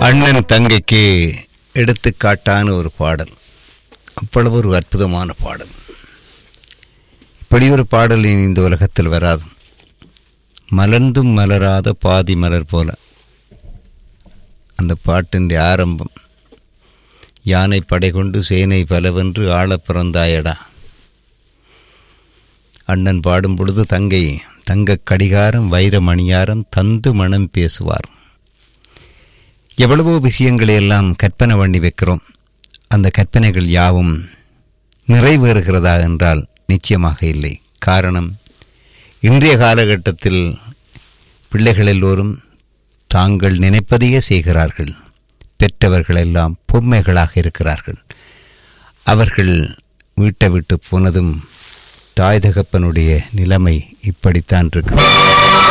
அண்ணன் தங்கைக்கு எடுத்துக்காட்டான ஒரு பாடல் அவ்வளவு ஒரு அற்புதமான பாடல் இப்படி ஒரு பாடல் இனி இந்த உலகத்தில் வராது மலர்ந்தும் மலராத பாதி மலர் போல அந்த பாட்டின் ஆரம்பம் யானை படை கொண்டு சேனை பலவென்று ஆளப் பிறந்தாயடா அண்ணன் பாடும் பொழுது தங்கை தங்கக் கடிகாரம் வைரமணியாரம் தந்து மனம் பேசுவார் எவ்வளவோ விஷயங்களை எல்லாம் கற்பனை பண்ணி வைக்கிறோம் அந்த கற்பனைகள் யாவும் நிறைவேறுகிறதா என்றால் நிச்சயமாக இல்லை காரணம் இன்றைய காலகட்டத்தில் பிள்ளைகள் எல்லோரும் தாங்கள் நினைப்பதையே செய்கிறார்கள் பெற்றவர்கள் எல்லாம் பொம்மைகளாக இருக்கிறார்கள் அவர்கள் வீட்டை விட்டு போனதும் தாய் தகப்பனுடைய நிலைமை இப்படித்தான் இருக்கிறது